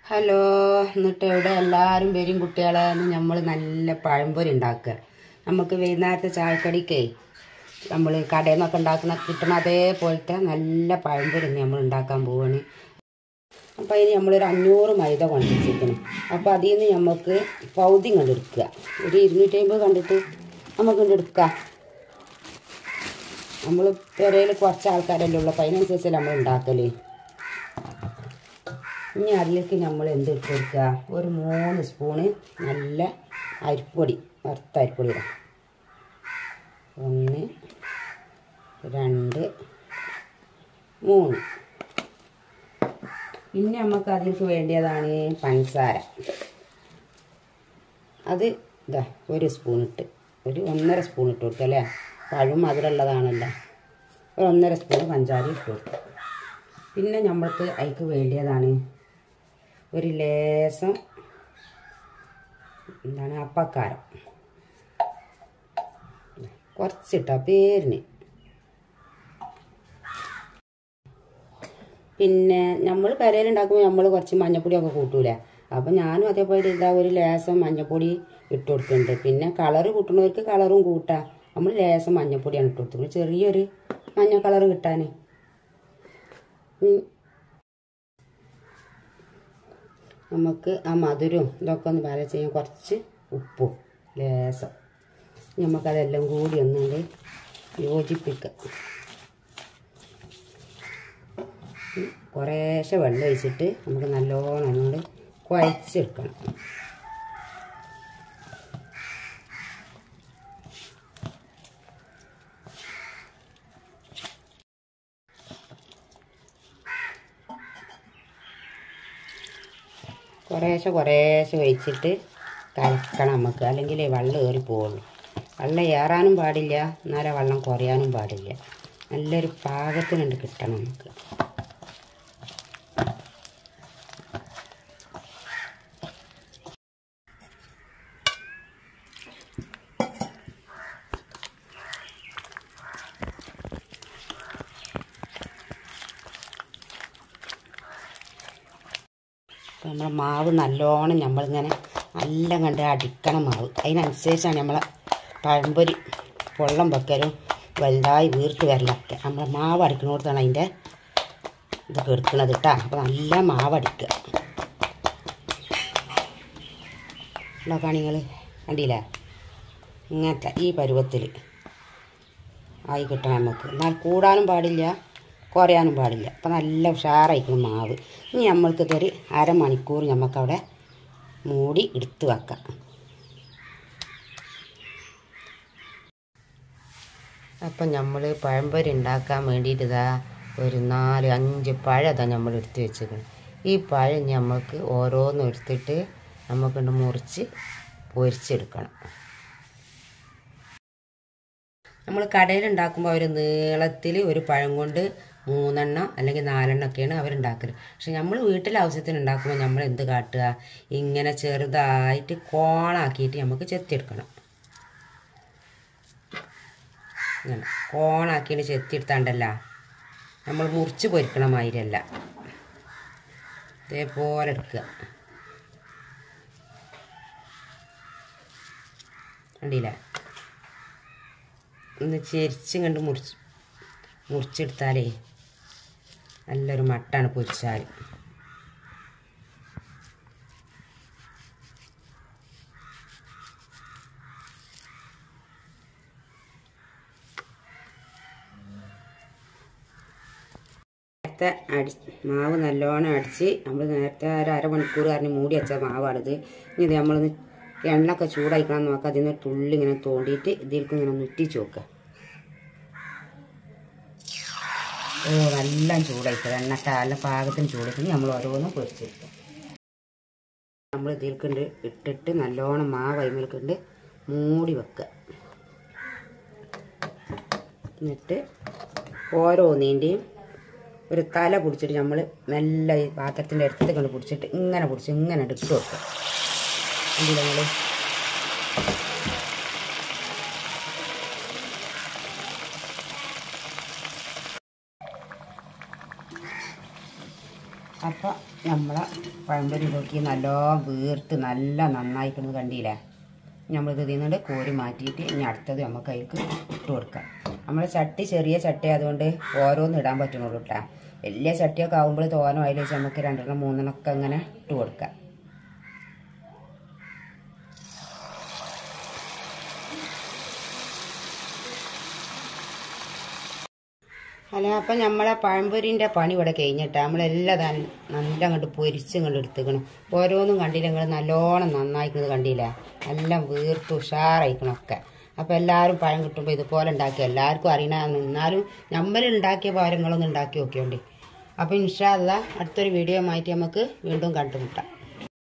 hello എന്നിട്ട് ഇവിടെ എല്ലാവരും വരും കുട്ടികളെ നമ്മൾ നല്ല പഴംപൊരി ഉണ്ടാക്കുക നമുക്ക് വൈകുന്നേരത്തെ ചായക്കടിക്കേ നമ്മൾ കടയിൽ നിന്നൊക്കെ ഉണ്ടാക്കുന്ന കിട്ടണ അതേപോലത്തെ നല്ല പഴംപൊരി നമ്മൾ ഉണ്ടാക്കാൻ പോവാണ് അപ്പോൾ അതിന് നമ്മളൊരു അഞ്ഞൂറ് മൈദ കൊണ്ടിരിക്കണം അപ്പോൾ അതിൽ നിന്ന് നമുക്ക് പൗതി കണ്ട് എടുക്കുക ഒരു ഇരുന്നൂറ്റി അമ്പത് കണ്ടിട്ട് നമുക്ക് ഇങ്ങട് എടുക്കാം നമ്മൾ പെരയിൽ കുറച്ച് ആൾക്കാരല്ലേ ഉള്ളൂ അപ്പോൾ അതിനനുസരിച്ചല്ലേ നമ്മൾ ഉണ്ടാക്കല് ഇനി അതിലേക്ക് നമ്മൾ എന്ത് ഇട്ട് കൊടുക്കുക ഒരു മൂന്ന് സ്പൂണ് നല്ല അരിപ്പൊടി വറുത്ത അരിപ്പൊടി ഇടാം ഒന്ന് രണ്ട് മൂന്ന് പിന്നെ നമുക്ക് അതിലേക്ക് വേണ്ടിയതാണ് പഞ്ചസാര അത് ഇതാ ഒരു സ്പൂൺ ഇട്ട് ഒരു ഒന്നര സ്പൂൺ ഇട്ട് കൊടുക്കുക അല്ലേ പഴം മധുരമുള്ളതാണല്ലോ ഒരു ഒന്നര സ്പൂൺ പഞ്ചാര ഇട്ട് കൊടുക്കുക പിന്നെ നമ്മൾക്ക് അതിക്ക് വേണ്ടിയതാണ് ഒരു ലേസം എന്താണ് അപ്പക്കാരം കുറച്ചിട്ട പേരിന് പിന്നെ നമ്മൾ പെരയിലുണ്ടാക്കുമ്പോൾ നമ്മൾ കുറച്ച് മഞ്ഞപ്പൊടിയൊക്കെ കൂട്ടൂലേ അപ്പം ഞാനും അതേപോലെ ഇതാ ഒരു ലേസം മഞ്ഞപ്പൊടി ഇട്ട് കൊടുക്കുന്നുണ്ട് പിന്നെ കളറ് കൂട്ടുന്നവർക്ക് കളറും കൂട്ടാം നമ്മൾ ലേസം മഞ്ഞപ്പൊടിയാണ് ഇട്ട് കൊടുക്കുന്നത് ചെറിയൊരു മഞ്ഞ കളറ് കിട്ടാൻ നമുക്ക് ആ മധുരവും ഇതൊക്കെ ഒന്ന് ബാലൻസ് ചെയ്യാൻ കുറച്ച് ഉപ്പും ലേസം നമുക്കതെല്ലാം കൂടി ഒന്നുകൂടി യോജിപ്പിക്കാം കുറേശ്ശെ വെള്ളം ഒഴിച്ചിട്ട് നമുക്ക് നല്ലോണം അങ്ങോട്ട് കുഴച്ചെടുക്കണം കുറേശ്ശെ കുറേശ്ശെ ഒഴിച്ചിട്ട് കലക്കണം നമുക്ക് അല്ലെങ്കിൽ വെള്ളം ഏറി പോവുള്ളൂ വെള്ളം ഏറാനും പാടില്ല എന്നാലേ വെള്ളം കുറയാനും പാടില്ല നല്ലൊരു പാകത്തിനുണ്ട് കിട്ടണം നമുക്ക് അപ്പോൾ നമ്മളെ മാവ് നല്ലോണം നമ്മളിങ്ങനെ നല്ല കണ്ട് അടിക്കണം മാവ് അതിനനുസരിച്ചാണ് നമ്മളെ പഴംപൊരി പൊള്ളം വെക്കലും വലുതായി വീർത്ത് വരലൊക്കെ നമ്മളെ മാവ് അടിക്കണോടത്താണ് അതിൻ്റെ ഇതൊക്കെ എടുക്കണത് കേട്ടോ അപ്പോൾ നല്ല മാവ് അടിക്കുക ഉള്ളതാണ് നിങ്ങൾ കണ്ടില്ലേ ഇങ്ങനത്തെ ഈ പരുവത്തിൽ ആയി കിട്ടണം നമുക്ക് എന്നാൽ കൂടാനും പാടില്ല കുറയാനും പാടില്ല അപ്പം നല്ല ഉഷാറായിരിക്കണം മാവ് ഇനി നമ്മൾക്ക് ഇതൊരു അരമണിക്കൂർ നമുക്കവിടെ മൂടി എടുത്ത് വെക്കാം അപ്പം നമ്മൾ പഴംപൊരി ഉണ്ടാക്കാൻ വേണ്ടിയിട്ട് ഇതാ ഒരു നാല് അഞ്ച് പഴം ഇതാ നമ്മൾ എടുത്ത് വെച്ചിരിക്കണം ഈ പഴം ഇനി നമുക്ക് ഓരോന്നും എടുത്തിട്ട് നമുക്കുണ്ട് മുറിച്ച് പൊരിച്ചെടുക്കണം നമ്മൾ കടയിൽ ഉണ്ടാക്കുമ്പോൾ അവർ നീളത്തിൽ ഒരു പഴം കൊണ്ട് മൂന്നെണ്ണം അല്ലെങ്കിൽ നാലെണ്ണം ഒക്കെയാണ് അവരുണ്ടാക്കൽ പക്ഷെ നമ്മൾ വീട്ടിലെ ആവശ്യത്തിന് ഉണ്ടാക്കുമ്പോൾ നമ്മൾ എന്ത് കാട്ടുക ഇങ്ങനെ ചെറുതായിട്ട് കോണാക്കിയിട്ട് നമുക്ക് ചെത്തിയെടുക്കണം ഇങ്ങനെ കോണാക്കിയിട്ട് ചെത്തിയെടുത്താണ്ടല്ല നമ്മൾ മുറിച്ച് പൊരിക്കണ മാതിരിയല്ല ഇതേപോലെ എടുക്കുക കണ്ടില്ലേ ഒന്ന് ചെരിച്ചും കണ്ട് മുറിച്ച് മുറിച്ചെടുത്താലേ നല്ലൊരു മട്ടാണ് പൊരിച്ചാൽ നേരത്തെ അടി മാവ് നല്ലോണം അടിച്ച് നമ്മൾ നേരത്തെ ഒരു അരമണിക്കൂർ കാരണം മൂടി വെച്ച മാവാണിത് ഇനി ഇത് നമ്മളൊന്ന് എണ്ണയൊക്കെ ചൂടായിക്കണം നോക്കാം അതിൽ നിന്ന് തുള്ളി ഇങ്ങനെ തോണ്ടിയിട്ട് ഇതിലേക്ക് ഇങ്ങനെ നുറ്റിച്ച് നോക്കുക ഓ നല്ല ചൂടായിട്ടത് എണ്ണക്ക നല്ല പാകത്തിന് ചൂടായിട്ട് നമ്മൾ ഓരോന്നും പൊരിച്ചെടുക്കുക നമ്മൾ ഇതിൽക്കുണ്ട് ഇട്ടിട്ട് നല്ലോണം മാവ് അയിമേൽക്കുണ്ട് മൂടി വെക്കുക എന്നിട്ട് ഓരോന്നിൻ്റെയും ഒരു തല പിടിച്ചിട്ട് നമ്മൾ മെല്ലെ ഈ പാത്രത്തിൻ്റെ അടുത്ത് കൊണ്ട് പിടിച്ചിട്ട് ഇങ്ങനെ പിടിച്ച് ഇങ്ങനെ ഇട്ട് വെക്കുക എന്തിനാ നിങ്ങൾ അപ്പോൾ നമ്മളെ പഴംപൊരി നോക്കി നല്ലോണം വീർത്ത് നല്ല നന്നായിക്കുന്നത് കണ്ടില്ലേ നമ്മളിത് ഇതിന്നുകൊണ്ട് കോരി മാറ്റിയിട്ട് ഇനി അടുത്തത് നമുക്ക് അതിലേക്ക് ഇട്ട് കൊടുക്കാം നമ്മളെ ചട്ടി ചെറിയ ചട്ടി ആയതുകൊണ്ട് ഓരോന്ന് ഇടാൻ പറ്റുന്നുള്ളൂ കേട്ടോ വലിയ ചട്ടിയൊക്കെ ആകുമ്പോൾ തോനോ അതിൽ വെച്ച് നമുക്ക് രണ്ടെണ്ണം മൂന്നെണ്ണം ഒക്കെ അങ്ങനെ ഇട്ട് കൊടുക്കാം അല്ല അപ്പം നമ്മളെ പഴംപൊരിൻ്റെ പണി ഇവിടെ കഴിഞ്ഞിട്ട് നമ്മളെല്ലാം തന്നെ നല്ല അങ്ങോട്ട് പൊരിച്ച് ഇങ്ങോട്ട് എടുത്തേക്കണം ഓരോന്നും കണ്ടില്ല നിങ്ങൾ നല്ലോണം നന്നായിക്കുന്നത് കണ്ടില്ല എല്ലാം വീർത്ത് ഉഷാറായിക്കണം ഒക്കെ അപ്പം എല്ലാവരും പഴം കിട്ടുമ്പോൾ ഇതുപോലെ ഉണ്ടാക്കി എല്ലാവർക്കും അറിയണമെന്ന് എന്നാലും നമ്മൾ ഉണ്ടാക്കിയ പഴങ്ങളൊന്നും ഉണ്ടാക്കി നോക്കിയോണ്ട് അപ്പം ഇൻഷാല്ല അടുത്തൊരു വീഡിയോ മാറ്റി നമുക്ക് വീണ്ടും കണ്ടുമുട്ടാം